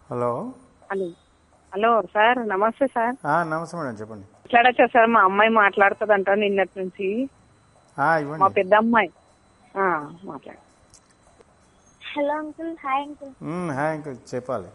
Hello hello hello sir నమస్తే sir ఆ, నమస్తే మేడం చెప్పండి మాట్లాడచ్చా సార్ మా అమ్మాయి మాట్లాడుతుందంట నిన్నటి నుంచి ఆ, మా ఇవ్వండి పెద్ద అమ్మాయి ఆ, మాట్లాడు హలో అంకుల్ హాయ్ అంకుల్ మ్మ్, హాయ్ అంకుల్ చెప్పాలి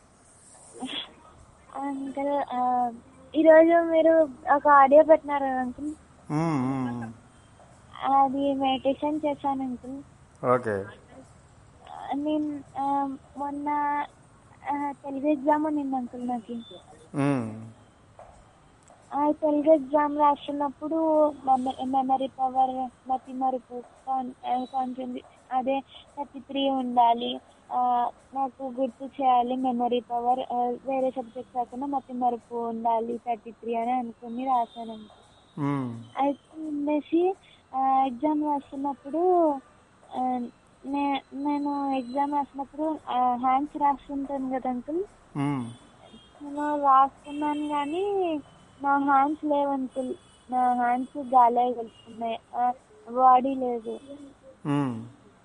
అంకుల్ ఆ, ఈరోజు మీరు ఒక ఆడియో పెట్టినారు కదా అంకుల్ మ్మ్, మ్మ్, మ్మ్. అది మెడిటేషన్ చేశాను అంకుల్ ఓకే నేను ఆ, మొన్న ఆ, తెలుగు ఎగ్జామ్ ఉన్నింది అంకుల్ నాకు మ్మ్. ఆ తెలుగు ఎగ్జామ్ రాస్తున్నప్పుడు మెమరీ పవర్ మతి మరుపు కాన్సెంట్ అదే థర్టీ త్రీ ఉండాలి ఆ, నాకు గుర్తు చేయాలి మెమరీ పవర్ వేరే సబ్జెక్ట్ కాకుండా మతి మరుపు ఉండాలి థర్టీ త్రీ అని అనుకుని రాశాను అంకుల్ మ్మ్. అయితే ఉండేసి ఎగ్జామ్ రాస్తున్నప్పుడు ఆ, నే నేను ఎగ్జామ్ రాసినప్పుడు హ్యాండ్స్ రాస్తుంటాను కదా అంకుల్ మ్మ్. నేను రాస్తున్నాను కానీ నా హ్యాండ్స్ లేవు అంకుల్ నా హ్యాండ్స్ గాలే వెళ్తున్నాయి బాడీ లేదు మ్మ్.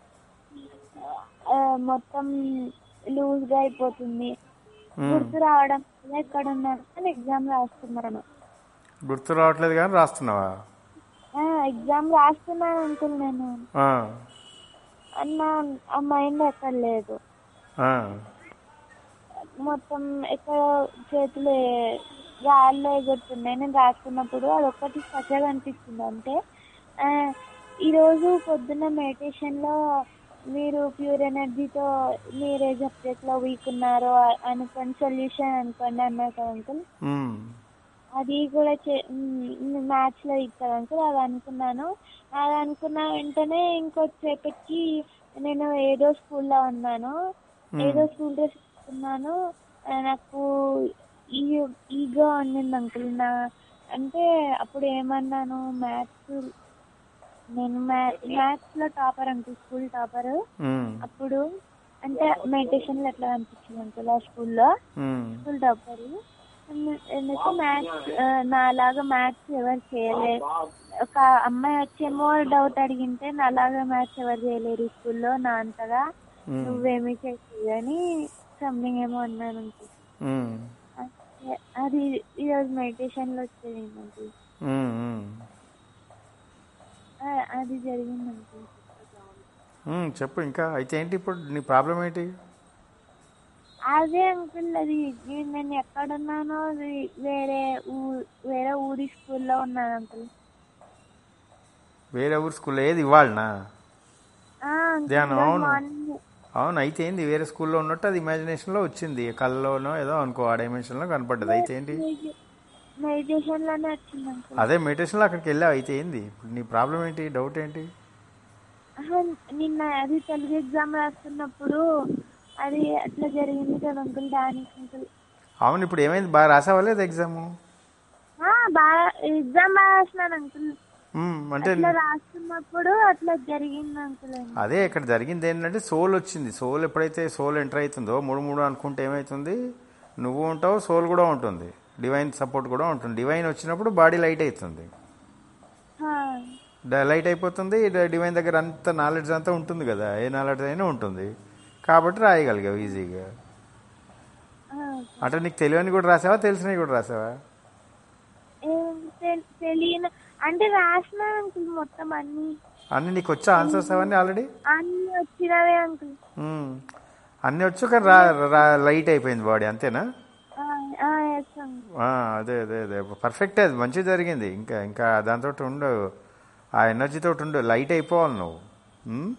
ఆ, మొత్తం లూజ్గా అయిపోతుంది మ్మ్. గుర్తు రావడం వల్ల ఎక్కడ ఉన్నాను అని ఎగ్జామ్ రాస్తున్నాను గుర్తు రావట్లేదు కానీ రాస్తున్నావా ఎగ్జామ్ రాస్తున్నాను అంకుల్ నేను ఆ, అన్న ఆ మైండ్ ఎక్కడ లేదు ఆ. మొత్తం ఎక్కడ చేతులు గాల్లో ఎగురుతున్నాయి నేను రాస్తున్నప్పుడు అదొక్కటి స్పెషల్ అనిపిస్తుంది అంటే ఆ, ఈరోజు పొద్దున్న మెడిటేషన్లో మీరు ప్యూర్ ఎనర్జీతో మీరే సబ్జెక్ట్లో వీక్ ఉన్నారో అనుకోండి సొల్యూషన్ అనుకోండి అన్నారు కదా అంకుల్ మ్మ్. అది కూడా చే మ్యాథ్స్లో ఇస్తారు అంకుల్ అది అనుకున్నాను అది అనుకున్న వెంటనే ఇంకొచ్చేపటికి నేను ఏదో స్కూల్లో ఉన్నాను ఏదో స్కూల్ డ్రెస్ వేసుకున్నాను ఆ, నాకు ఈ ఈగో ఉండింది అంకుల్ నా అంటే అప్పుడు ఏమన్నాను మ్యాథ్స్ నేను మ్యాథ్స్లో టాపర్ అంకుల్ స్కూల్ టాపర్ మ్మ్. అప్పుడు అంటే మెడిటేషన్లో ఎట్లా అనిపించింది అంకుల్ ఆ స్కూల్లో మ్మ్. స్కూల్ టాపర్ ఎందుకు మ్యాథ్స్ నాలాగా మ్యాథ్స్ ఎవరు చేయలే ఒక అమ్మాయి వచ్చేమో డౌట్ అడిగింటే నాలాగా మ్యాథ్స్ ఎవరు చేయలేరు ఈ స్కూల్లో నా అంతగా మ్మ్. నువ్వేమీ చేసేది అని సంథింగ్ ఏమో అన్నాను అంకుల్ మ్మ్. అదే- అది ఈరోజు మెడిటేషన్లో వచ్చేది అంకుల్ మ్మ్. మ్మ్. ఆ, అది జరిగింది అంకుల్ మ్మ్. చెప్పు ఇంకా అయితే ఏంటి ఇప్పుడు నీ ప్రాబ్లం ఏంటి అదే అంకుల్ అది నేను ఎక్కడున్నానో అది వేరే ఊ వేరే ఊరి స్కూల్లో ఉన్నాను అంకుల్ వేరే ఊరు స్కూల్లో ఏది ఇవ్వాలనా ఆ, అంకుల్, ధ్యానం, ఈరోజు అవును. మార్నింగ్ అవును అయితే ఏంది వేరే స్కూల్లో ఉన్నట్టు అది ఇమాజినేషన్లో వచ్చింది కళ్ళలోనో ఏదో అనుకో ఆ డైమెన్షన్లో కనపడ్డది అయితే ఏంటి మెడిటేషన్ లోనే వచ్చింది అంకుల్ అదే మెడిటేషన్లో అక్కడికి వెళ్ళావు అయితే ఏంది ఇప్పుడు నీ ప్రాబ్లం ఏంటి డౌట్ ఏంటి ఆహా, నిన్న అది తెలుగు ఎగ్జామ్ రాస్తున్నప్పుడు అది అట్లా జరిగింది కదా అంకుల్ దానికి అంకుల్ అవును ఇప్పుడు ఏమైంది బాగా రాసావా లేదు ఎగ్జాము ఆ, బాగా ఎగ్జామ్ బాగా రాసినాను అంకుల్ మ్మ్, అంటే అట్లా రాస్తున్నప్పుడు అట్లా జరిగింది అంకుల్ అదే ఇక్కడ జరిగింది ఏంటంటే సోల్ వచ్చింది సోల్ ఎప్పుడైతే సోల్ ఎంటర్ అవుతుందో మూడు మూడు అనుకుంటే ఏమవుతుంది నువ్వు ఉంటావు సోల్ కూడా ఉంటుంది డివైన్ సపోర్ట్ కూడా ఉంటుంది డివైన్ వచ్చినప్పుడు బాడీ లైట్ అవుతుంది డ- లైట్ అయిపోతుంది డ- డివైన్ దగ్గర అంత నాలెడ్జ్ అంతా ఉంటుంది కదా ఏ నాలెడ్జ్ అయినా ఉంటుంది కాబట్టి రాయగలిగావు ఈజీగా అంటే నీకు తెలియని కూడా రాసావా తెలిసినవి కూడా రాసావా తెలియని అంటే రాసినాను అంకుల్ మొత్తం అన్ని అన్ని నీకు వచ్చా ఆన్సర్స్ అవన్నీ ఆల్రెడీ అన్ని వచ్చినవే అంకుల్ అన్నీ వచ్చు కానీ రా రా- లైట్ అయిపోయింది బాడీ అంతేనా ఎస్ అంకుల్ ఆ, అదే అదే అదే పర్ఫెక్ట్ అది మంచిగా జరిగింది ఇంకా ఇంకా దాంతో ఉండు ఆ ఎనర్జీతో ఉండు లైట్ అయిపోవాలి నువ్వు ఉమ్?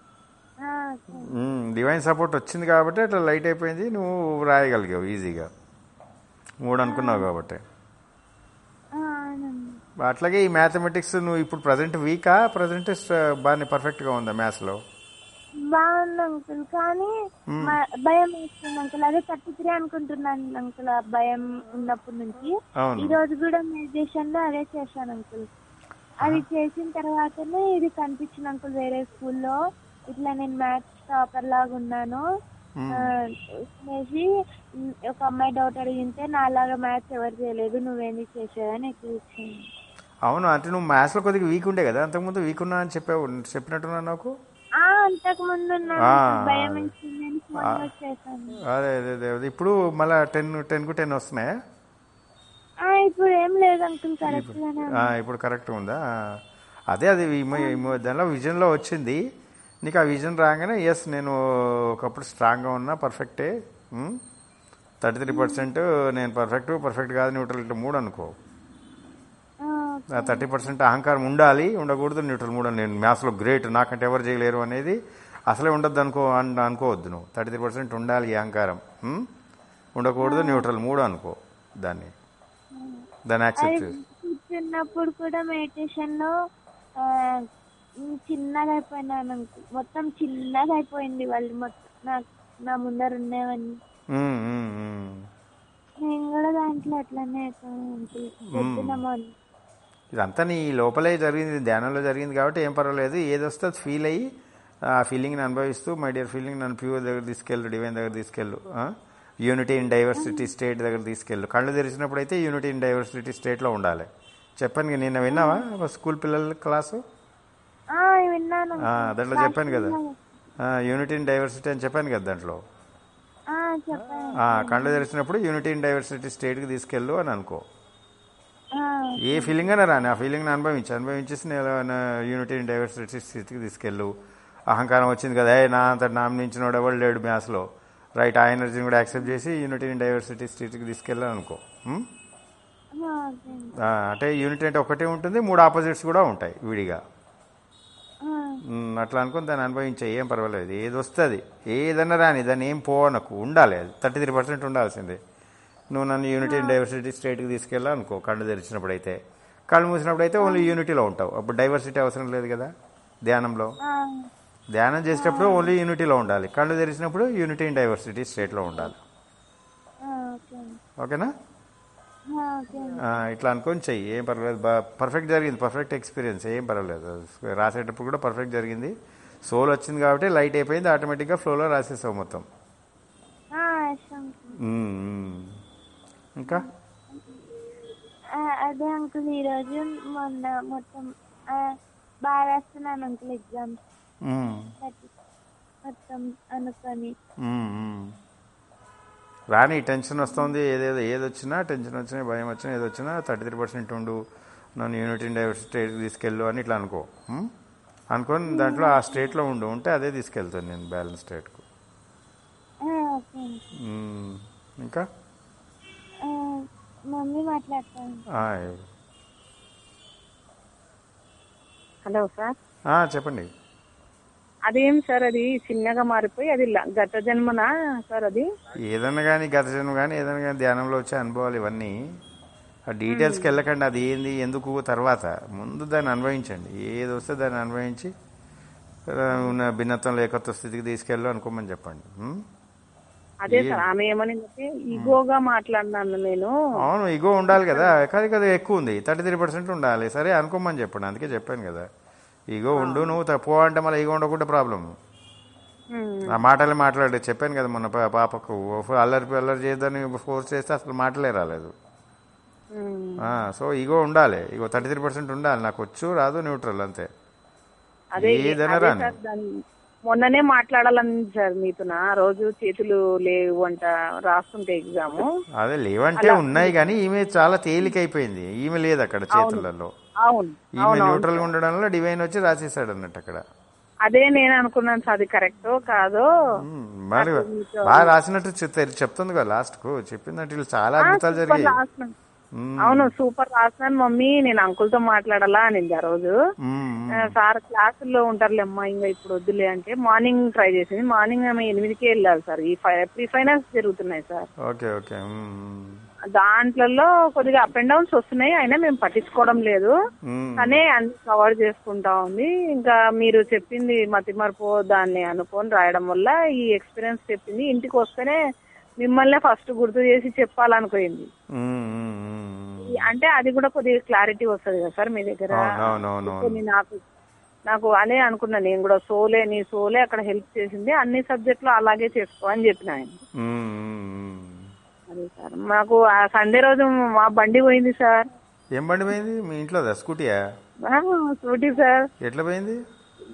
ఉమ్, డివైన్ సపోర్ట్ వచ్చింది కాబట్టి అట్లా లైట్ అయిపోయింది నువ్వు రాయగలిగావు ఈజీగా మూడు అనుకున్నావు కాబట్టి అవునండి అట్లాగే ఈ మ్యాథమెటిక్స్ నువ్వు ఇప్పుడు ప్రజెంట్ వీకా ప్రజెంట్ బాగానే పర్ఫెక్ట్గా ఉందా మ్యాథ్స్లో బాగుంది అంకుల్ కానీ మ- భయం వేస్తుంది అంకుల్ అదే థర్టీ త్రీ అనుకుంటున్నాను అంకుల్ ఆ భయం ఉన్నప్పటి నుంచి అవును. ఈ రోజు కూడా మెడిటేషన్ లో అదే చేశాను అంకుల్ అది చేసిన తర్వాతనే ఇది కనిపించింది అంకుల్ వేరే స్కూల్లో ఇట్లా నేను మ్యాథ్స్ టాపర్ లాగా ఉన్నాను ఆ, అనేసి ఉమ్, ఒక అమ్మాయి డౌట్ అడిగితే నాలాగా మ్యాథ్స్ ఎవరు చేయలేదు నువ్వేంది చేసేదని ఎక్కువ ఇచ్చింది అవును అంటే నువ్వు మ్యాథ్స్లో కొద్దిగా వీక్ ఉండే కదా అంతకుముందు వీక్ ఉన్నా అని చెప్పావు చెప్పినట్టున్నా నాకు ఆ అంతకు ముందు నాకు ఆ. భయం వేసిందని మొన్న వచ్చేసాను అదే అదే అదే అదే. ఇప్పుడు మళ్ళీ టెన్ టెన్కు టెన్ వస్తున్నాయా ఆ, ఇప్పుడు ఏం లేదు అంకుల్ కరెక్ట్ గానే ఉంది. ఆ, ఇప్పుడు కరెక్ట్ ఉందా ఆ. అదే అది ఈ మ- ఈ మ- దానిలో విజన్లో వచ్చింది నీకు ఆ విజన్ రాగానే ఎస్ నేను ఒకప్పుడు స్ట్రాంగ్గా ఉన్నా పర్ఫెక్టే థర్టీ త్రీ పర్సెంట్ నేను పర్ఫెక్ట్ పర్ఫెక్ట్ కాదు న్యూట్రల్ ఇట్లా మూడు అనుకో ఆ, ఆ థర్టీ పర్సెంట్ అహంకారం ఉండాలి ఉండకూడదు న్యూట్రల్ మూడు అని. నేను మ్యాథ్స్లో గ్రేట్ నాకంటే ఎవరు చేయలేరు అనేది అసలే ఉండద్దు అనుకో అన్- అనుకోవద్దు నువ్వు థర్టీ త్రీ పర్సెంట్ ఉండాలి ఈ అహంకారం ఉమ్? ఉండకూడదు న్యూట్రల్ మూడు అనుకో దాన్ని దాన్ని యాక్సెప్ట్ అది చేసి కూర్చున్నప్పుడు కూడా మెడిటేషన్ లో ఆ, ఉమ్, చిన్నగా అయిపోయినాను అంకుల్ మొత్తం చిన్నగా అయిపోయింది వాళ్ళు మొత్తం నాకు నా ముందర ఉండేవన్నీ ఉమ్, ఉమ్, ఉమ్. నేను కూడా దాంట్లో అట్లనే అయిపోయాను అంకుల్ పొద్దున మార్నింగ్ ఇదంతా నీ లోపలే జరిగింది ధ్యానంలో జరిగింది కాబట్టి ఏం పర్వాలేదు ఏది వస్తే అది ఫీల్ అయ్యి ఆ ఫీలింగ్ని అనుభవిస్తూ మై డియర్ ఫీలింగ్ నన్ను ప్యూర్ దగ్గర తీసుకెళ్ళు డివైన్ దగ్గర తీసుకెళ్ళు యూనిటీ ఇన్ డైవర్సిటీ స్టేట్ దగ్గర తీసుకెళ్ళు కళ్ళు తెరిచినప్పుడు అయితే యూనిటీ ఇన్ డైవర్సిటీ స్టేట్లో ఉండాలి చెప్పాను కదా, నిన్న విన్నావా స్కూల్ పిల్లల క్లాసు ఆ, విన్నాను ఆ, uncle. దాంట్లో చెప్పాను కదా యూనిటీ ఇన్ డైవర్సిటీ అని చెప్పాను కదా దాంట్లో ఆ, చెప్పాను ఆ, కళ్ళు తెరిచినప్పుడు యూనిటీ ఇన్ డైవర్సిటీ స్టేట్కి తీసుకెళ్ళు అని అనుకో ఆ, ఏ ఫీలింగ్ అయినా రాని ఆ ఫీలింగ్ని అనుభవించి అనుభవించేసి నేను యూనిటీ ఇన్ డైవర్సిటీ స్థితికి తీసుకెళ్ళు అహంకారం వచ్చింది కదా ఏ నా అంత నామినించినోడు ఎవడు లేడు మ్యాథ్స్లో రైట్ ఆ ఎనర్జీని కూడా యాక్సెప్ట్ చేసి యూనిటీ ఇన్ డైవర్సిటీ స్థితికి తీసుకెళ్ళాను అనుకో ఉం? ఆ, ఓకే అండి. ఆ, అంటే యూనిటీ అంటే ఒకటే ఉంటుంది మూడు ఆపోజిట్స్ కూడా ఉంటాయి విడిగా ఆ, ఉం, అట్లా అనుకుని దాన్ని అనుభవించే ఏం పర్వాలేదు ఏది వస్తుంది ఏదన్నా రాని దాన్ని ఏం పోవనకు ఉండాలి అది థర్టీ త్రీ పర్సెంట్ ఉండాల్సిందే నువ్వు నన్ను యూనిటీ అండ్ డైవర్సిటీ స్టేట్కి తీసుకెళ్ళా అనుకో కళ్ళు తెరిచినప్పుడు అయితే కళ్ళు మూసినప్పుడు అయితే ఓన్లీ యూనిటీలో ఉంటావు అప్పుడు డైవర్సిటీ అవసరం లేదు కదా ధ్యానంలో ఆ, ధ్యానం చేసేటప్పుడు ఓన్లీ యూనిటీలో ఉండాలి కళ్ళు తెరిచినప్పుడు యూనిటీ అండ్ డైవర్సిటీ స్టేట్లో ఉండాలి ఆ, ఓకే అండి. ఓకేనా ఆ, ఓకే అండి. ఆ, ఇట్లా అనుకొని చెయ్యి ఏం పర్వాలేదు బా పర్ఫెక్ట్ జరిగింది పర్ఫెక్ట్ ఎక్స్పీరియన్స్ ఏం పర్వాలేదు రాసేటప్పుడు కూడా పర్ఫెక్ట్ జరిగింది సోల్ వచ్చింది కాబట్టి లైట్ అయిపోయింది ఆటోమేటిక్గా ఫ్లోలో రాసేసావు మొత్తం ఆ, ఎస్ అంకుల్. ఉమ్, ఉమ్. ఇంకా ఆ, అదే అంకుల్ ఈరోజు మొన్న మొత్తం ఆ, బాగా రాస్తున్నాను అంకుల్ ఎగ్జామ్స్ ఉమ్, మొత్తం అనుకొని ఉమ్, ఉమ్. రాని టెన్షన్ వస్తుంది ఏదేదో ఏది వచ్చినా టెన్షన్ వచ్చినా భయం వచ్చినా ఏది వచ్చినా థర్టీ త్రీ పర్సెంట్ ఉండు నన్ను యూనిటీ డైవర్సిటీ తీసుకెళ్ళు అని ఇట్లా అనుకో ఉమ్? అనుకొని దాంట్లో ఆ స్టేట్లో ఉండు ఉంటే అదే తీసుకెళ్తాను నేను బ్యాలెన్స్ స్టేట్కు ఆ, ఓకే అండి. ఉమ్, ఇంకా ఆ, మమ్మీ మాట్లాడతాను ఆ, హలో సార్ ఆ, చెప్పండి అదేం సార్ అది చిన్నగా మారిపోయి అది ల- గత జన్మనా సార్ అది ఏదన్నా కానీ గత జన్మ కానీ ఏదైనా కానీ ధ్యానంలో వచ్చే అనుభవాలు ఇవన్నీ ఆ డీటెయిల్స్కి వెళ్ళకండి అది ఏంది ఎందుకు తర్వాత ముందు దాన్ని అనుభవించండి ఏది వస్తే దాన్ని అనుభవించి ఆ, ఉన్న భిన్నత్వం ఏకత్వ స్థితికి తీసుకెళ్ళు అనుకోమని చెప్పండి ఉం? అదే సార్ ఆమె ఏమనిందంటే ఈగోగా మాట్లాడినాను నేను అవును ఇగో ఉండాలి కదా కానీ కదా ఎక్కువ ఉంది థర్టీ త్రీ పర్సెంట్ ఉండాలి సరే అనుకోమని చెప్పండి అందుకే చెప్పాను కదా ఇగో ఉండు నువ్వు తక్కువ అంటే మళ్ళీ ఇగో ఉండకుండా ప్రాబ్లం ఉమ్, ఆ మాటలే మాట్లాడే చెప్పాను కదా మొన్న పా- పాపకు అల్లరి అల్లరి చేద్దని ఫోర్స్ చేస్తే అసలు మాటలే రాలేదు ఉమ్. ఆ, సో ఇగో ఉండాలి ఇగో థర్టీ త్రీ పర్సెంట్ ఉండాలి నాకు వచ్చు రాదు న్యూట్రల్ అంతే అదే ఏదైనా అదే రాని. సార్ దాన్ని మొన్ననే మాట్లాడాలని సార్ మీతో ఆ రోజు చేతులు లేవు అంట రాస్తుంటే ఎగ్జామ్ అదే లేవంటే ఉన్నాయి కానీ ఈమె చాలా తేలికైపోయింది ఈమె లేదు అక్కడ చేతులలో అవును ఈమె న్యూట్రల్ గా ఉండడంలో డివైన్ వచ్చి రాసేసాడు అన్నట్టు అక్కడ అదే నేను అనుకున్నాను సార్ అది కరెక్టో కాదో ఉమ్, మరి బాగా రాసినట్టు చెప్తారు చెప్తుంది కదా లాస్ట్ కు చెప్పిందంటే వీళ్ళు చాలా అద్భుతాలు సూపర్ జరిగాయి రాసినాను ఉమ్, అవును సూపర్ రాసినాను మమ్మీ నేను అంకుల్ తో మాట్లాడాలా అనింది ఆ రోజు ఉమ్, ఆ, సార్ క్లాసుల్లో ఉంటారులే అమ్మా ఇంకా ఇప్పుడు వద్దులే అంటే మార్నింగ్ ట్రై చేసింది మార్నింగ్ ఆమె ఎనిమిదికే వెళ్ళాలి సార్ ఈ ప్రీ ఫైనాన్స్ జరుగుతున్నాయి సార్ ఓకే ఓకే ఉమ్, ఉమ్, దాంట్లలో కొద్దిగా అప్ అండ్ డౌన్స్ వస్తున్నాయి అయినా మేము పట్టించుకోవడం లేదు ఉమ్, కానీ అన్ని కవర్ చేసుకుంటా ఉంది ఇంకా మీరు చెప్పింది మతిమరుపు దాన్ని అనుకొని రాయడం వల్ల ఈ ఎక్స్పీరియన్స్ చెప్పింది ఇంటికి వస్తేనే మిమ్మల్నే ఫస్ట్ గుర్తు చేసి చెప్పాలనుకోయింది ఉమ్, ఉమ్, ఉమ్. ఈ- అంటే అది కూడా కొద్దిగా క్లారిటీ వస్తుంది కదా సార్ మీ దగ్గర అవును, అవును, అవును, అవును. కొన్ని నాకు నాకు అనే అనుకున్నా నేను కూడా సోలే నీ సోలే అక్కడ హెల్ప్ చేసింది అన్ని సబ్జెక్టులు అలాగే చేసుకో అని చెప్పిన ఆయన ఉమ్, ఉమ్, ఉమ్. అదే సార్ మాకు ఆ సండే రోజు మా బండి పోయింది సార్ ఏం బండి పోయింది మీ ఇంట్లోదా స్కూటీయా ఆ, స్కూటీ సార్ ఎట్లా పోయింది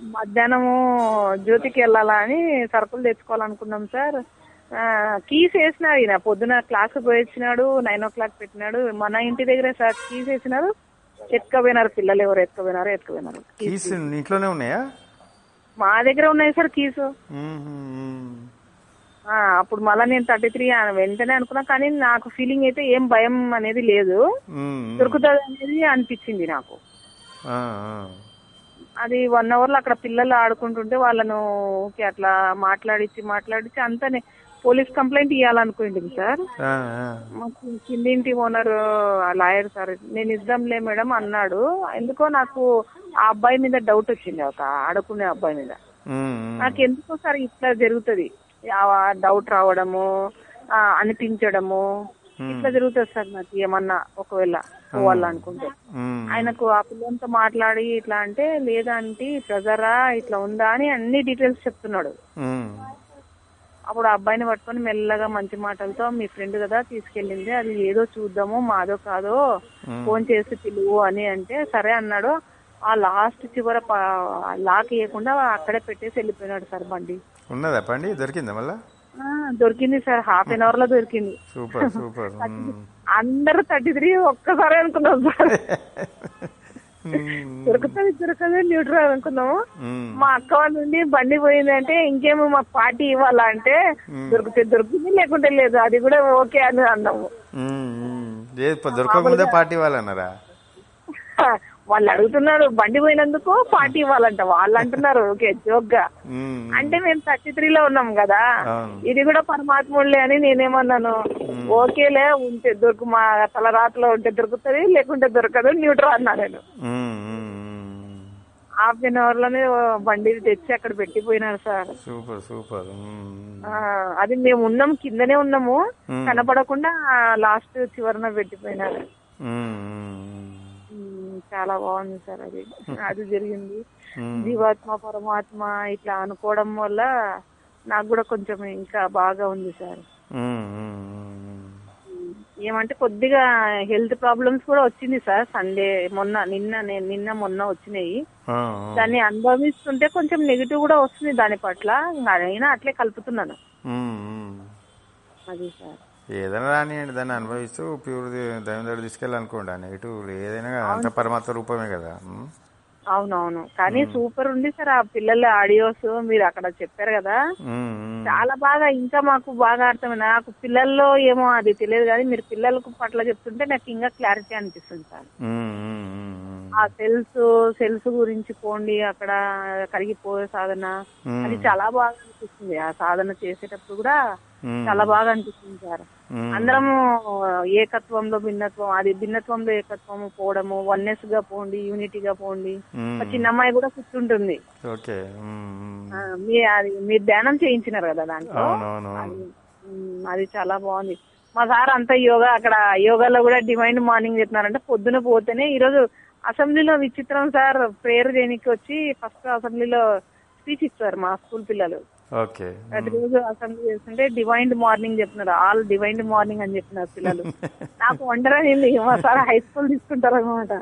మధ్యాహ్నము జ్యోతికి వెళ్ళాలా అని సరుకులు తెచ్చుకోవాలనుకున్నాం సార్ కీస్ వేసినాడు ఈయన పొద్దున క్లాస్ పోయి వచ్చినాడు నైన్ ఓ క్లాక్ పెట్టినాడు మన ఇంటి దగ్గరే సార్ కీస్ వేసినారు ఎత్తుకపోయినారు పిల్లలు ఎవరు ఎత్తుకపోయినారు ఎత్తుకపోయినారు కీస్ ఇంట్లోనే ఉన్నాయా మా దగ్గర ఉన్నాయి సార్ కీసు మ్మ్. ఆ, అప్పుడు మళ్ళీ నేను థర్టీ త్రీ వెంటనే అనుకున్నా కానీ నాకు ఫీలింగ్ అయితే ఏం భయం అనేది లేదు మ్మ్. దొరుకుతుంది అనేది అనిపించింది నాకు ఆ, ఆ. అది వన్ అవర్ లో అక్కడ పిల్లలు ఆడుకుంటుంటే వాళ్ళను ఓకే అట్లా మాట్లాడిచ్చి మాట్లాడిచ్చి అంతా పోలీస్ కంప్లైంట్ ఇవ్వాలనుకుంటుంది సార్ ఆ, ఆ. మాకు కిందింటి ఓనర్ లాయర్ సార్ నేను ఇద్దాంలే మేడం అన్నాడు ఎందుకో నాకు ఆ అబ్బాయి మీద డౌట్ వచ్చింది ఒక ఆడుకునే అబ్బాయి మీద మ్మ్. నాకు ఎందుకో సార్ ఇట్లా జరుగుతుంది డౌట్ రావడము ఆ, అనిపించడము ఇట్లా జరుగుతుంది సార్ నాకు ఏమన్నా ఒకవేళ పోవాలనుకుంటే మ్మ్. ఆయనకు ఆ పిల్లలతో మాట్లాడి ఇట్లా అంటే లేదా అంటే ప్రెజరా ఇట్లా ఉందా అని అన్ని డీటెయిల్స్ చెప్తున్నాడు మ్మ్. అప్పుడు ఆ అబ్బాయిని పట్టుకొని మెల్లగా మంచి మాటలతో మీ ఫ్రెండ్ కదా తీసుకెళ్ళింది అది ఏదో చూద్దాము మాదో కాదో ఫోన్ చేసి పిలువు అని అంటే సరే అన్నాడు ఆ లాస్ట్ చివర ప- లాక్ వేయకుండా అక్కడే పెట్టేసి వెళ్ళిపోయినాడు సార్ బండి ఉన్నదా పండి దొరికిందా మళ్ళా ఆ, దొరికింది సార్ హాఫ్ అన్ అవర్ లో దొరికింది సూపర్ సూపర్ మ్మ్. అందరు థర్టీ త్రీ ఒక్కసారి అనుకున్నాం సార్ మ్మ్. దొరుకుతుంది దొరకదు న్యూట్రల్ అనుకున్నాము మ్మ్. మా అక్క వాళ్ళ నుండి బండి పోయింది అంటే ఇంకేమో మాకు పార్టీ ఇవ్వాలా అంటే దొరికితే దొరుకుతుంది లేకుంటే లేదు అది కూడా ఓకే అని అన్నాము మ్మ్. మ్మ్. ఏ దొరకకముందే పార్టీ వాళ్ళన్నారా వాళ్ళు అడుగుతున్నారు బండి పోయినందుకు పార్టీ ఇవ్వాలంట వాళ్ళు అంటున్నారు ఓకే జోక్ గా మ్మ్. అంటే మేము థర్టీ త్రీలో ఉన్నాం కదా అవును. ఇది కూడా పరమాత్ముడులే అని నేనేమన్నాను ఓకేలే ఉంటే దొరుకు మా తలరాతలో ఉంటే దొరుకుతుంది లేకుంటే దొరకదు న్యూట్రల్ అన్నా నేను మ్మ్. మ్మ్. హాఫ్ అన్ అవర్ లోనే బండి తెచ్చి అక్కడ పెట్టిపోయినారు సార్ సూపర్ సూపర్ మ్మ్. ఆ, అది మేము ఉన్నాం కిందనే ఉన్నాము మ్మ్. కనపడకుండా లాస్ట్ చివరన పెట్టిపోయినారు మ్మ్. మ్మ్. ఉమ్, చాలా బాగుంది సార్ అది అది జరిగింది మ్మ్. జీవాత్మ పరమాత్మ ఇట్లా అనుకోవడం వల్ల నాకు కూడా కొంచెం ఇంకా బాగా ఉంది సార్ మ్మ్. మ్మ్. ఉమ్, ఏమంటే కొద్దిగా హెల్త్ ప్రాబ్లమ్స్ కూడా వచ్చింది సార్ సండే మొన్న నిన్న నేను నిన్న మొన్న వచ్చినాయి ఆ, దాన్ని అనుభవిస్తుంటే కొంచెం నెగిటివ్ కూడా వస్తుంది దాని పట్ల ఇంకా అయినా అట్లే కలుపుతున్నాను మ్మ్. మ్మ్. అది సార్ ఏదైనా రానియండి దాన్ని అనుభవిస్తూ ప్యూర్ దైవం దగ్గర తీసుకెళ్ళాలనుకోండి ఆ నెగిటివ్ ఏదైనా అంత పరమాత్మ రూపమే కదా మ్మ్. అవునవును కానీ సూపర్ ఉంది సార్ ఆ పిల్లల ఆడియోస్ మీరు అక్కడ చెప్పారు కదా మ్మ్. మ్మ్. చాలా బాగా ఇంకా మాకు బాగా అర్థమైంది నాకు పిల్లల్లో ఏమో అది తెలియదు కానీ మీరు పిల్లలకు పట్ల చెప్తుంటే నాకు ఇంకా క్లారిటీ అనిపిస్తుంది సార్ మ్మ్. మ్మ్. మ్మ్. ఆ సెల్స్ సెల్స్ గురించి పోండి అక్కడ కరిగిపోయే సాధన మ్మ్. అది చాలా బాగా అనిపిస్తుంది ఆ సాధన చేసేటప్పుడు కూడా మ్మ్. చాలా బాగా అనిపిస్తుంది సార్ మ్మ్. అందరము ఏకత్వంలో భిన్నత్వం అది భిన్నత్వంలో ఏకత్వము పోవడము వన్నెస్ గా పోండి యూనిటీగా పోండి మ్మ్. ఒక చిన్న అమ్మాయి కూడా కూర్చుంటుంది ఓకే మ్మ్. మ్మ్. ఆ, మీ అది మీరు ధ్యానం చేయించినారు కదా దాంట్లో అవునవును అది ఉమ్, అది చాలా బాగుంది మా సార్ అంతా యోగా అక్కడ యోగాలో కూడా డివైన్ మార్నింగ్ చెప్తున్నారంటే పొద్దున పోతేనే ఈరోజు అసెంబ్లీలో విచిత్రం సార్ ప్రేయర్ చేయడానికి వచ్చి ఫస్ట్ అసెంబ్లీలో స్పీచ్ ఇస్తారు మా స్కూల్ పిల్లలు ఓకే ప్రతిరోజు అసెంబ్లీ చేస్తుంటే డివైన్ మార్నింగ్ చెప్తున్నారు ఆల్ డివైన్ మార్నింగ్ అని చెప్పినారు పిల్లలు నాకు వండరనింది మా సార్ హై స్కూల్ తీసుకుంటారు అనమాట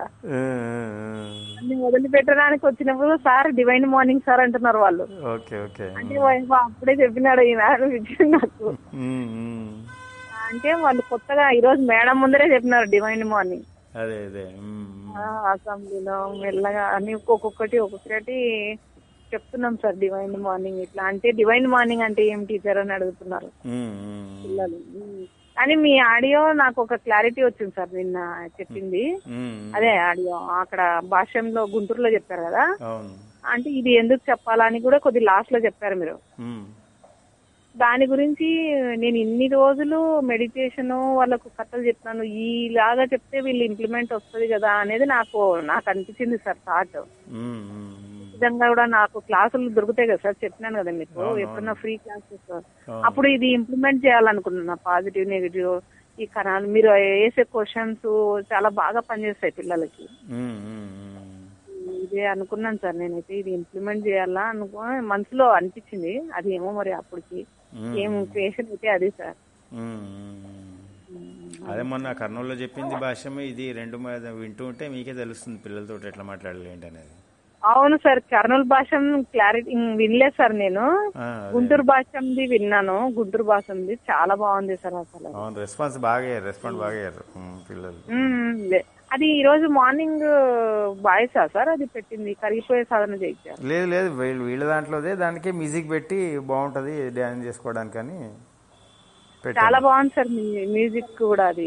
అన్ని వదిలిపెట్టడానికి వచ్చినప్పుడు సార్ డివైన్ మార్నింగ్ సార్ అంటున్నారు వాళ్ళు ఓకే ఓకే అంటే వా- అప్పుడే చెప్పినాడు ఈయన అనిపించింది నాకు మ్మ్. మ్మ్. అంటే వాళ్ళు కొత్తగా ఈ రోజు మేడం ముందరే చెప్పినారు డివైన్ మార్నింగ్ అదే అదే మ్మ్. ఆ, అసెంబ్లీలో మెల్లగా అన్ని ఒక్కొక్కటి ఒక్కొక్కటి చెప్తున్నాం సార్ డివైన్ మార్నింగ్ ఇట్లా అంటే డివైన్ మార్నింగ్ అంటే ఏం టీచర్ అని అడుగుతున్నారు మ్మ్. మ్మ్. పిల్లలు ఉమ్. కానీ మీ ఆడియో నాకు ఒక క్లారిటీ వచ్చింది సార్ నిన్న చెప్పింది మ్మ్. అదే ఆడియో అక్కడ భాష్యంలో గుంటూరులో చెప్పారు కదా అవును అంటే ఇది ఎందుకు చెప్పాలని కూడా కొద్ది లాస్ట్ లో చెప్పారు మీరు మ్మ్. దాని గురించి నేను ఇన్ని రోజులు మెడిటేషన్ వాళ్ళకు కథలు చెప్తున్నాను ఈలాగా చెప్తే వీళ్ళు ఇంప్లిమెంట్ వస్తుంది కదా అనేది నాకు నాకు అనిపించింది సార్ థాట్ మ్మ్. మ్మ్. విధంగా కూడా నాకు క్లాసులు దొరుకుతాయి కదా సార్ చెప్పినాను కదా మీకు అవును, ఎప్పుడన్నా ఫ్రీ క్లాసెస్ అవును. అప్పుడు ఇది ఇంప్లిమెంట్ చేయాలనుకున్నా పాజిటివ్ నెగిటివ్ ఈ కణాలు మీరు వేసే క్వశ్చన్స్ చాలా బాగా పనిచేస్తాయి పిల్లలకి మ్మ్. మ్మ్. మ్మ్. ఇదే అనుకున్నాను సార్ నేనైతే ఇది ఇంప్లిమెంట్ చేయాలా అనుకో మనసులో అనిపించింది అది ఏమో మరి అప్పటికి మ్మ్. ఏం క్రియేషన్ అయితే అదే సార్ మ్మ్. మ్మ్. అదే మొన్న కర్నూలులో చెప్పింది భాష్యమే ఇది రెండు మ- వింటూ ఉంటే మీకే తెలుస్తుంది పిల్లలతో ఎట్లా మాట్లాడాలి ఏంటి అనేది అవును సార్ కర్నూలు భాష క్లారిటీ వినలేదు సార్ నేను ఆ, అదే. గుంటూరు భాషది విన్నాను గుంటూరు భాషది చాలా బాగుంది సార్ అసలు అవును రెస్పాన్స్ బాగా అయ్యారు రెస్పాండ్ బాగా అయ్యారు ఉమ్, పిల్లలు మ్మ్. లే- అది ఈ రోజు మార్నింగ్ బాయ్సా సార్ అది పెట్టింది కరిగిపోయే సాధన చేయించారు లేదు లేదు వీళ్ళు వీళ్ళ దాంట్లోదే దానికి మ్యూజిక్ పెట్టి బాగుంటది డ్యాన్స్ చేసుకోవడానికి అని పెట్టారు. చాలా బాగుంది సార్ మీ- మ్యూజిక్ కూడా అది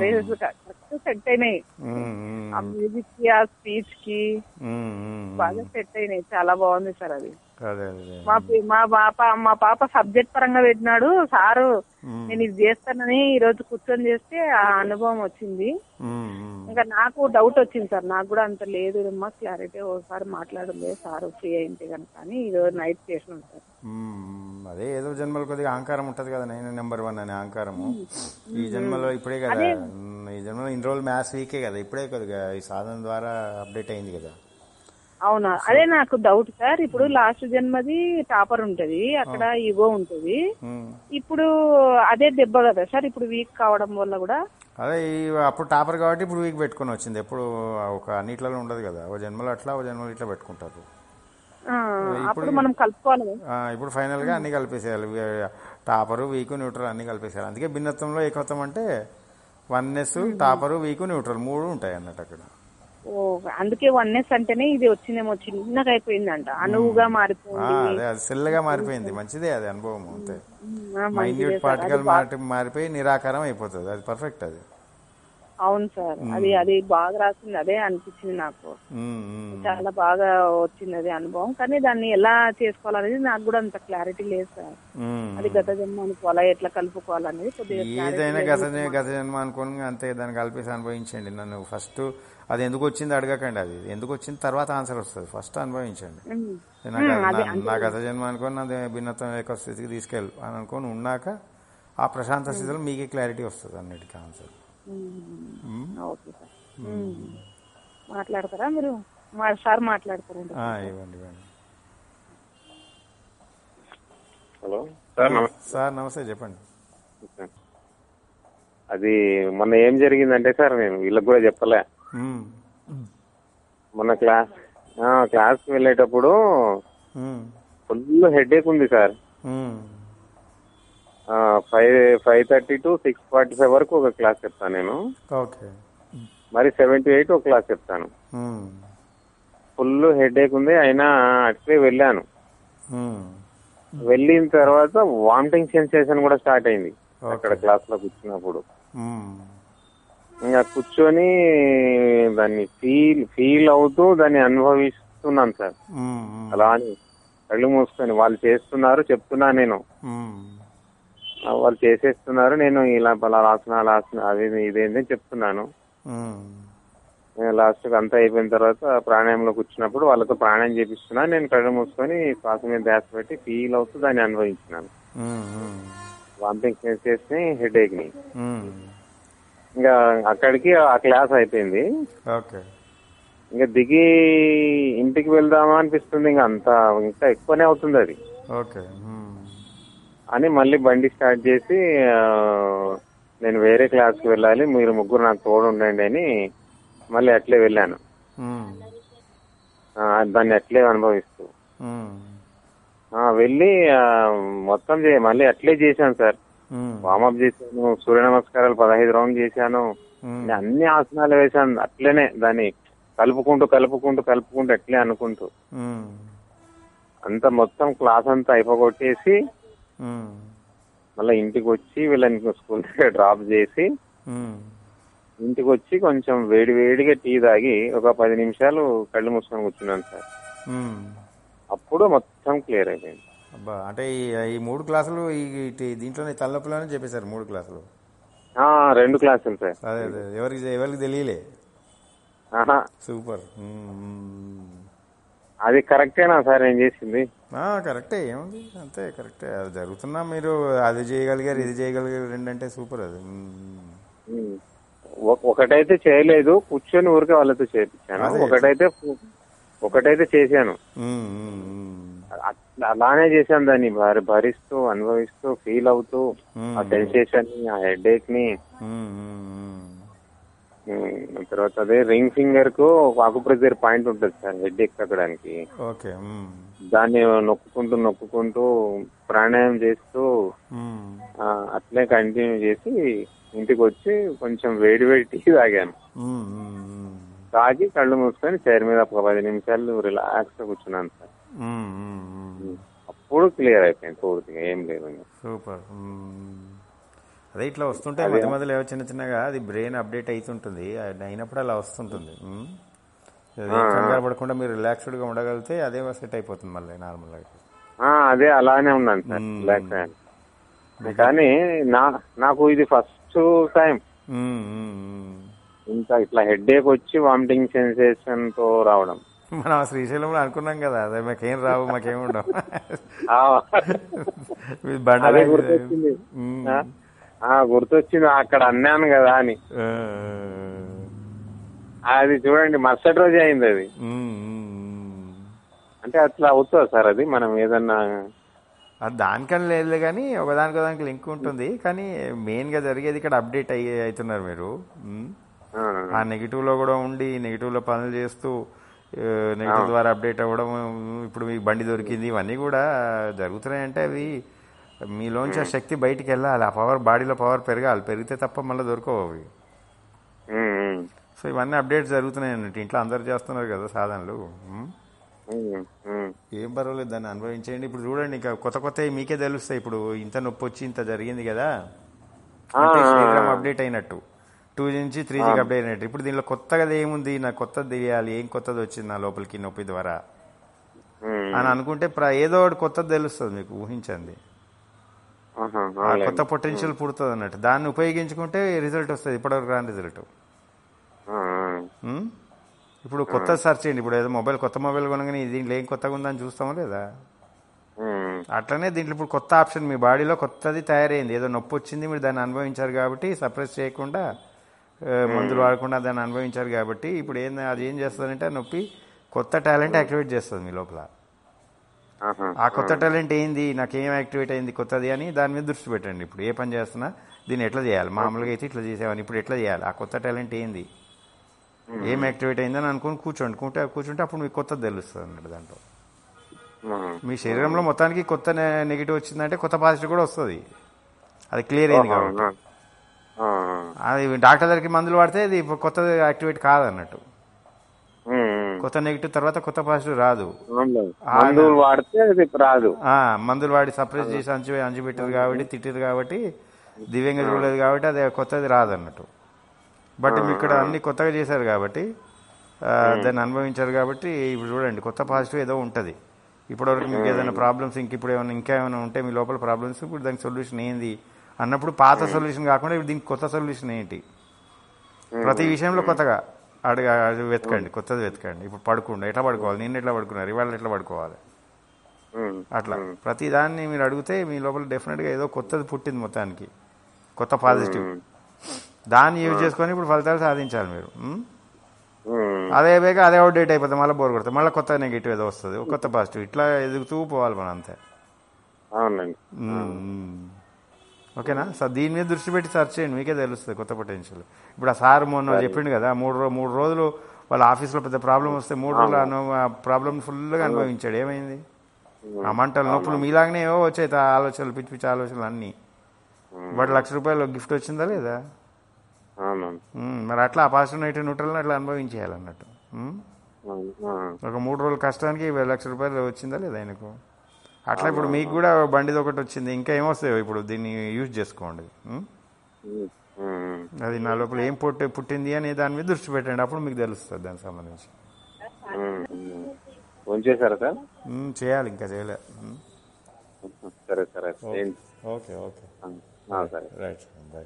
కరెక్ట్ సెట్ అయినాయి ఉమ్, ఉమ్, ఆ మ్యూజిక్ కి ఆ స్పీచ్ కి ఉమ్, ఉమ్, బాగా సెట్ అయినాయి చాలా బాగుంది సార్ అది అదే అదే మా పి- మా పాప మా పాప సబ్జెక్ట్ పరంగా పెట్టినాడు సారు నేను ఇది చేస్తానని ఈ రోజు కూర్చొని చేస్తే ఆ అనుభవం వచ్చింది ఉమ్, ఉమ్. ఇంకా నాకు డౌట్ వచ్చింది సార్ నాకు కూడా అంత లేదు అమ్మా క్లారిటీ ఒకసారి మాట్లాడలేదు సార్ ఫ్రీ అయింటే కనుక అని ఈ రోజు నైట్ చేసినాం సార్ మ్మ్. అదే ఏదో జన్మలో కొద్దిగా అహంకారం ఉంటది కదా నేను నెంబర్ వన్ అనే అహంకారము ఈ జన్మలో ఇప్పుడే కదా మ్, ఈ జన్మలో ఇన్ని రోజులు మ్యాథ్స్ వీకే కదా ఇప్పుడే కొద్దిగా ఈ సాధన ద్వారా అప్డేట్ అయింది కదా అవునా అదే నాకు డౌట్ సార్ ఇప్పుడు లాస్ట్ జన్మది టాపర్ ఉంటది అక్కడ ఈగో ఉంటది మ్మ్. ఇప్పుడు అదే దెబ్బ కదా సార్ ఇప్పుడు వీక్ కావడం వల్ల కూడా అదే ఈ అప్పుడు టాపర్ కాబట్టి ఇప్పుడు వీక్ పెట్టుకొని వచ్చింది ఎప్పుడు ఒక అన్నిట్లలో ఉండదు కదా ఓ జన్మలో అట్లా ఓ జన్మలో ఇట్లా పెట్టుకుంటారు ఆ, అప్పుడు మనం కలుపుకోవాలి కదా. ఆ, ఇప్పుడు ఫైనల్ గా అన్ని కలిపేసేయాలి వీ- టాపరు వీకు న్యూట్రల్ అన్ని కలిపేసేయాలి అందుకే భిన్నత్వంలో ఏకత్వం అంటే వన్నెస్ టాపరు వీకు న్యూట్రల్ మూడు ఉంటాయి అన్నట్టు అక్కడ ఓ అందుకే వన్నెస్ అంటేనే ఇది వచ్చిందేమో చిన్నగా అయిపోయిందంట అనువుగా ఆ, మారిపోయింది అదే అది సెల్గా మారిపోయింది మంచిదే అది అనుభవం అంతే ఆ, మంచిదే మైన్యూట్ సార్. పార్టికల్ మారి మారిపోయి నిరాకారం అయిపోతుంది అది పర్ఫెక్ట్ అది అవును సార్ అది అది బాగా రాసింది అదే అనిపించింది నాకు ఉమ్, ఉమ్, చాలా బాగా వచ్చింది అది అనుభవం కానీ దాన్ని ఎలా చేసుకోవాలనేది నాకు కూడా అంత క్లారిటీ లేదు సార్ ఉమ్. అది గత జన్మ అనుకోవాలా ఎట్లా కలుపుకోవాలనేది కొద్దిగా ఏదైనా గత గత జన్మ అనుకోని అంతే దాన్ని కలిపేసి అనుభవించండి నన్ను ఫస్ట్ అది ఎందుకు వచ్చింది అడగకండి అది ఎందుకు వచ్చింది తర్వాత ఆన్సర్ వస్తుంది ఫస్ట్ అనుభవించండి ఉమ్. నాకు అది నా- నా గత జన్మ అనుకోని నాది భిన్నత్వం యొక్క స్థితికి తీసుకెళ్ళు అని అనుకొని ఉన్నాక ఆ ప్రశాంత స్థితిలో మీకే క్లారిటీ వస్తుంది అన్నిటికీ ఆన్సర్ ఓకే సార్ ఉమ్. మాట్లాడతారా మీరు మా సార్ మాట్లాడతారండి ఇవ్వండి ఇవ్వండి హలో సార్ నమస్తే సార్ నమస్తే చెప్పండి సార్. అది మొన్న ఏం జరిగిందంటే సార్ నేను వీళ్ళకి కూడా చెప్పలే ఉమ్, మొన్న క్లాస్ ఆ, క్లాస్కి వెళ్ళేటప్పుడు ఉమ్, ఫుల్ హెడేక్ ఉంది sir um, five five thirty to six forty five వరకు ఒక క్లాస్ చెప్తాను నేను ఓకే మరి సెవెన్ టు ఎయిట్ ఒక క్లాస్ చెప్తాను ఉమ్, ఫుల్ హెడేక్ ఉంది అయినా అట్లే వెళ్ళాను ఉమ్, వెళ్ళిన తర్వాత వామిటింగ్ సెన్సేషన్ కూడా స్టార్ట్ అయింది అక్కడ క్లాస్ లో కూర్చున్నప్పుడు ఉమ్, ఇంకా కూర్చొని దాన్ని ఫీల్ ఫీల్ అవుతూ దాన్ని అనుభవిస్తున్నాను సార్ ఉమ్, ఉమ్, అలా అని కళ్ళు మూసుకొని వాళ్ళు చేస్తున్నారు చెప్తున్నా నేను ఉమ్, ఆ, వాళ్ళు చేసేస్తున్నారు నేను ఇలా అలా రాసిన అలా రాసిన అది ఇదేంటి అని చెప్తున్నాను ఉమ్, లాస్ట్ అంతా అయిపోయిన తర్వాత ప్రాణాయంలో కూర్చున్నప్పుడు వాళ్ళతో ప్రాణాయం చేపిస్తున్నా నేను కళ్ళు మూసుకొని శ్వాస మీద ధ్యాస పెట్టి ఫీల్ అవుతూ దాన్ని అనుభవించినాను ఉమ్, ఉమ్, వామిటింగ్ సెన్సేస్ ని హెడేక్ ని ఉమ్, ఇంకా అక్కడికి ఆ క్లాస్ అయిపోయింది ఓకే ఇంకా దిగి ఇంటికి వెళ్దామా అనిపిస్తుంది ఇంకా అంత ఇంకా ఎక్కువనే అవుతుంది అది ఓకే ఉమ్, అని మళ్ళీ బండి స్టార్ట్ చేసి ఆ, నేను వేరే క్లాస్కి వెళ్ళాలి మీరు ముగ్గురు నాకు తోడు ఉండండి అని మళ్ళీ అట్లే వెళ్ళాను ఉమ్, ఆ, దాన్ని అట్లే అనుభవిస్తూ ఉమ్, ఆ, వెళ్ళి ఆ, మొత్తం చే- మళ్ళీ అట్లే చేశాను సార్ ఉమ్, వామప్ చేశాను సూర్య నమస్కారాలు పదహైదు రౌండ్ చేశాను ఉమ్, అన్ని ఆసనాలు వేశాను అట్లనే దాన్ని కలుపుకుంటూ కలుపుకుంటూ కలుపుకుంటూ అట్లే అనుకుంటూ ఉమ్, అంత మొత్తం క్లాస్ అంతా అయిపోగొట్టేసి ఉమ్, మళ్ళీ ఇంటికి వచ్చి వీళ్ళని స్కూల్ దగ్గర డ్రాప్ చేసి ఉమ్, ఇంటికి వచ్చి కొంచెం వేడి వేడిగా టీ తాగి ఒక పది నిమిషాలు కళ్ళు మూసుకొని కూర్చున్నాను సార్ ఉమ్. అప్పుడు మొత్తం క్లియర్ అయిపోయింది అబ్బా అంటే ఈ ఈ మూడు క్లాసులు ఈ ఈ- దీంట్లోనే తలనొప్పిలోనే చెప్పేశారు మూడు క్లాసులు ఆ, రెండు క్లాసులు సార్ అదే అదే ఎవరికి ఎవరికి తెలియలే ఆహా సూపర్ ఉమ్, ఉమ్. అది కరెక్టేనా సార్ నేను చేసింది ఆ, కరెక్టే ఏముంది అంతే కరెక్టే అది జరుగుతున్నా మీరు అది చేయగలిగారు ఇది చేయగలిగారు రెండంటే సూపర్ అది ఉమ్. ఉమ్. ఒక- ఒకటైతే చేయలేదు కూర్చొని ఊరికే వాళ్ళతో చేపించాను అదే. ఒకటైతే ఒకటైతే చేశాను ఉమ్, ఉమ్, ఉమ్. అట్లా అలానే చేశాను దాన్ని భరి- భరిస్తూ అనుభవిస్తూ ఫీల్ అవుతూ ఉమ్. ఆ సెన్సేషన్ ని ఆ హెడేక్ ని ఉమ్, ఉమ్, ఉమ్. ఉమ్, తర్వాత అదే రింగ్ ఫింగర్ కు ఒక ఆకుప్రెజర్ పాయింట్ ఉంటుంది సార్ హెడ్ ఎక్కడానికి ఓకే మ్మ్. దాన్ని నొక్కుకుంటూ నొక్కుకుంటూ ప్రాణాయామం చేస్తూ మ్మ్. ఆ, అట్లే కంటిన్యూ చేసి ఇంటికి వచ్చి కొంచెం వేడి వేడి టీ తాగాను మ్మ్, మ్మ్, మ్మ్. తాగి కళ్ళు మూసుకొని చైర్ మీద ఒక పది నిమిషాలు రిలాక్స్ గా కూర్చున్నాను సార్ మ్మ్, మ్మ్, మ్మ్. అప్పుడు క్లియర్ అయిపోయింది పూర్తిగా ఏం లేదు ఇంకా. సూపర్ మ్మ్. అదే ఇట్లా వస్తుంటే మధ్య మధ్యలో ఏవో చిన్న చిన్నగా అది బ్రెయిన్ అప్డేట్ అవుతుంటుంది అది అయినప్పుడు అలా వస్తుంటుంది మ్మ్. అది ఏం కంగారు పడకుండా మీరు రిలాక్స్డ్గా ఉండగలిగితే అదే సెట్ అయిపోతుంది మళ్ళీ నార్మల్గా ఆ, అదే అలానే ఉన్నాను సార్ మ్మ్. రిలాక్స్ అయ్యాను కానీ నా నాకు ఇది ఫస్ట్ టైం మ్మ్, మ్మ్, మ్మ్. ఇంకా ఇట్లా హెడ్ ఏక్ వచ్చి వామిటింగ్ సెన్సేషన్ తో రావడం మనం ఆ శ్రీశైలంలో అనుకున్నాం కదా అదే మాకేం రావు మాకేం ఉండవు ఆ, మీ బండ అదే గుర్తొచ్చింది మ్మ్. ఆ, ఆ, గుర్తొచ్చింది అక్కడ అన్నాను కదా అని ఆ, అది చూడండి మరుసటి రోజే అయింది అది మ్మ్, మ్మ్. అంటే అట్లా అవుతుంది సార్ అది మనం ఏదన్నా అది దానికని లేదు కానీ ఒకదానికి ఒకదానికి లింక్ ఉంటుంది కానీ మెయిన్గా జరిగేది ఇక్కడ అప్డేట్ అయ్యి అవుతున్నారు మీరు మ్మ్. ఆ, ఆ నెగిటివ్ లో కూడా ఉండి నెగిటివ్ లో పనులు చేస్తూ నెగిటివ్ ద్వారా అప్డేట్ అవ్వడం ఇప్పుడు మీకు బండి దొరికింది ఇవన్నీ కూడా జరుగుతున్నాయంటే అవి మీలోంచి ఆ శక్తి బయటికి వెళ్ళాలి ఆ పవర్ బాడీలో పవర్ పెరగాలి పెరిగితే తప్ప మళ్ళీ దొరకవు అవి ఉమ్, ఉమ్, సో ఇవన్నీ అప్డేట్స్ జరుగుతున్నాయి అన్నట్టు ఇంట్లో అందరు చేస్తున్నారు కదా సాధనలు ఉమ్. ఉమ్, ఉమ్. ఏం పర్వాలేదు దాన్ని అనుభవించేయండి ఇప్పుడు చూడండి ఇంకా కొత్త కొత్త మీకే తెలుస్తాయి ఇప్పుడు ఇంత నొప్పి వచ్చి ఇంత జరిగింది కదా అంటే శరీరం అప్డేట్ అయినట్టు టూ నుంచి త్రీ జీకి అప్డేట్ అయినట్టు ఇప్పుడు దీనిలో కొత్తగా ఏముంది నాకు కొత్తది తెలియాలి ఏం కొత్తది వచ్చింది నా లోపలికి నొప్పి ద్వారా ఉమ్, అని అనుకుంటే ప్ర- ఏదో ఒకటి కొత్తది తెలుస్తుంది మీకు ఊహించండి ఆహా, ఆ అవునులే. కొత్త పొటెన్షియల్ పుడుతుంది అన్నట్టు దాన్ని ఉపయోగించుకుంటే రిజల్ట్ వస్తుంది ఇప్పటివరకు రాని రిజల్ట్ ఆ, ఆ. ఉమ్? ఇప్పుడు కొత్త సెర్చ్ చేయండి ఇప్పుడు ఏదో మొబైల్ కొత్త మొబైల్ కొనగానే దీంట్లో ఏం కొత్తగా ఉందని చూస్తామో లేదా ఉమ్, అట్లనే దీంట్లో ఇప్పుడు కొత్త ఆప్షన్ మీ బాడీలో కొత్తది తయారైంది ఏదో నొప్పి వచ్చింది మీరు దాన్ని అనుభవించారు కాబట్టి సప్రెస్ చేయకుండా ఆ, మందులు వాడకుండా దాన్ని అనుభవించారు కాబట్టి ఇప్పుడు ఏం అది ఏం చేస్తుందంటే ఆ నొప్పి కొత్త టాలెంట్ యాక్టివేట్ చేస్తుంది మీ లోపల ఆహా. ఆ కొత్త టాలెంట్ ఏంది నాకు ఏం యాక్టివేట్ అయింది కొత్తది అని దాని మీద దృష్టి పెట్టండి ఇప్పుడు ఏ పని చేస్తున్నా దీన్ని ఎట్లా చేయాలి మామూలుగా అయితే ఇట్లా చేసేవాని ఇప్పుడు ఎట్లా చేయాలి ఆ కొత్త టాలెంట్ ఏంది ఏం యాక్టివేట్ అయిందని అనుకుని కూర్చోండి కూర్చో కూర్చుంటే అప్పుడు మీకు కొత్తది తెలుస్తుంది అన్నట్టు దాంట్లో ఆహా. మీ శరీరంలో మొత్తానికి కొత్త నె- నెగిటివ్ వచ్చిందంటే కొత్త పాజిటివ్ కూడా వస్తుంది అది క్లియర్ అయింది కాబట్టి ఆ, ఆ. అది డాక్టర్ దగ్గరికి మందులు వాడితే ఇది ఇప్పుడు కొత్తది యాక్టివేట్ కాదన్నట్టు ఉమ్, ఉమ్. కొత్త నెగిటివ్ తర్వాత కొత్త పాజిటివ్ రాదు అవునులే. మందులు వాడితే అది రాదు ఆ, మందులు వాడి సప్రెస్ చేసి అంచు అంచు పెట్టారు కాబట్టి తిట్టారు కాబట్టి దివ్యంగా చూడలేదు కాబట్టి అది కొత్తది రాదు అన్నట్టు బట్ మీరు ఇక్కడ అన్ని కొత్తగా చేశారు కాబట్టి ఆ, దాన్ని అనుభవించారు కాబట్టి ఇప్పుడు చూడండి కొత్త పాజిటివ్ ఏదో ఉంటుంది ఇప్పటివరకు మీకు ఏదైనా ప్రాబ్లమ్స్ ఇంక ఇప్పుడు ఏమైనా ఇంకా ఏమైనా ఉంటే మీ లోపల ప్రాబ్లమ్స్ ఇప్పుడు దానికి సొల్యూషన్ ఏంది అన్నప్పుడు పాత సొల్యూషన్ కాకుండా ఇప్పుడు దీనికి కొత్త సొల్యూషన్ ఏంటి ప్రతి విషయంలో కొత్తగా అడగ అది వెతకండి కొత్తది వెతకండి ఇప్పుడు పడుకోండి ఎట్లా పడుకోవాలి నిన్న ఎట్లా పడుకున్నారు ఇవాళ ఎట్లా పడుకోవాలి ఉమ్, అట్లా ప్రతి దాన్ని మీరు అడిగితే మీ లోపల డెఫినెట్గా ఏదో కొత్తది పుట్టింది మొత్తానికి కొత్త పాజిటివ్ దాన్ని యూజ్ చేసుకొని ఇప్పుడు ఫలితాలు సాధించాలి మీరు ఉం? ఉమ్. అదే బేగ అదే అవుట్డేట్ అయిపోతుంది మళ్ళీ బోర్ కొడుతుంది మళ్ళీ కొత్త నెగిటివ్ ఏదో వస్తుంది ఒక కొత్త పాజిటివ్ ఇట్లా ఎదుగుతూ పోవాలి మనం అంతే అవునండి ఉం. ఓకేనా సో దీని మీద దృష్టి పెట్టి సెర్చ్ చేయండి మీకే తెలుస్తుంది కొత్త పొటెన్షియల్ ఇప్పుడు ఆ సార్ మొన్న చెప్పిండు కదా మూడు రో మూడు రోజులు వాళ్ళ ఆఫీస్లో పెద్ద ప్రాబ్లం వస్తే మూడు రోజులు ఆ నో- ఆ ప్రాబ్లం ఫుల్గా అనుభవించాడు ఏమైంది ఆ మంటలు నొప్పులు మీలాగనే ఏవో వచ్చాయి తా- ఆలోచనలు పిచ్చి పిచ్చి ఆలోచనలు అన్నీ బట్ లక్ష రూపాయలు గిఫ్ట్ వచ్చిందా లేదా అవునండి ఉమ్, మరి అట్లా ఆ పాజిటివ్ నెగిటివ్ న్యూట్రల్ని అట్లా అనుభవించేయాలన్నట్టు ఉమ్, అవును, ఆ. ఒక మూడు రోజుల కష్టానికి ఇరవై లక్ష రూపాయలు వచ్చిందా లేదా ఆయనకు అట్లా ఇప్పుడు మీకు కూడా బండిది ఒకటి వచ్చింది ఇంకా ఏమొస్తాయో ఇప్పుడు దీన్ని యూజ్ చేసుకోండి ఉమ్, ఉమ్, ఉమ్. అది నా లోపల ఏం పుట్టి పుట్టింది అని దాని మీద దృష్టి పెట్టండి అప్పుడు మీకు తెలుస్తుంది దానికి సంబంధించి ఉమ్, ఉమ్. ఫోన్ చేశారా సార్ ఉమ్, చేయాలి ఇంకా చేయలే ఉమ్, సరే సరే ఏం- ఓకే ఓకే ఆ, సరే రైట్ బాయ్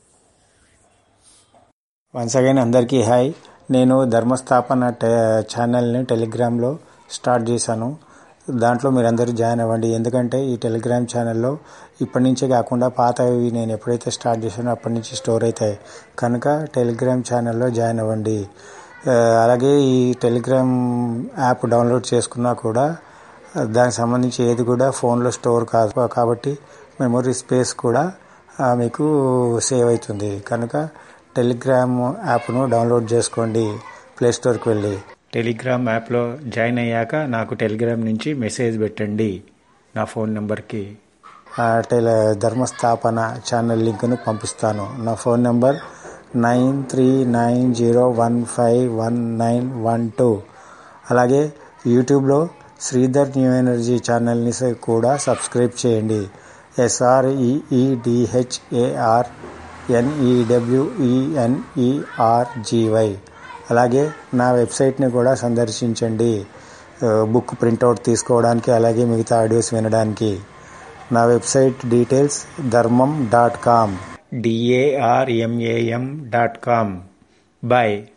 వన్స్ అగైన్ అందరికీ హాయ్ నేను ధర్మస్థాపన టె ఛానల్ని టెలిగ్రామ్లో స్టార్ట్ చేశాను దాంట్లో మీరందరూ జాయిన్ అవ్వండి ఎందుకంటే ఈ టెలిగ్రామ్ ఛానల్లో ఇప్పటి నుంచే కాకుండా పాతవి నేను ఎప్పుడైతే స్టార్ట్ చేశానో అప్పటి నుంచి స్టోర్ అవుతాయి కనుక టెలిగ్రామ్ ఛానల్లో జాయిన్ అవ్వండి ఆ, అలాగే ఈ టెలిగ్రామ్ యాప్ డౌన్లోడ్ చేసుకున్నా కూడా దానికి సంబంధించి ఏది కూడా ఫోన్లో స్టోర్ కాదు కాబట్టి మెమొరీ స్పేస్ కూడా ఆ, మీకు సేవ్ అవుతుంది కనుక టెలిగ్రామ్ యాప్ను డౌన్లోడ్ చేసుకోండి ప్లే స్టోర్కి వెళ్ళి టెలిగ్రామ్ యాప్లో జాయిన్ అయ్యాక నాకు టెలిగ్రామ్ నుంచి మెసేజ్ పెట్టండి నా ఫోన్ నెంబర్కి ఆ టెలి ధర్మస్థాపన ఛానల్ లింక్ను పంపిస్తాను నా phone number nine three nine zero one five one nine one two అలాగే యూట్యూబ్లో శ్రీధర్ న్యూ ఎనర్జీ ఛానల్ని స- కూడా సబ్స్క్రైబ్ చేయండి ఎస్ఆర్ఈఈడిహెచ్ఏఆర్ ఎన్ఈడబ్ల్యూఈఎన్ఈఆర్జీవై అలాగే నా వెబ్సైట్ని కూడా సందర్శించండి ఆ, బుక్ ప్రింట్అవుట్ తీసుకోవడానికి అలాగే మిగతా ఆడియోస్ వినడానికి నా website details Dharmam dot com D A R M A M dot com bye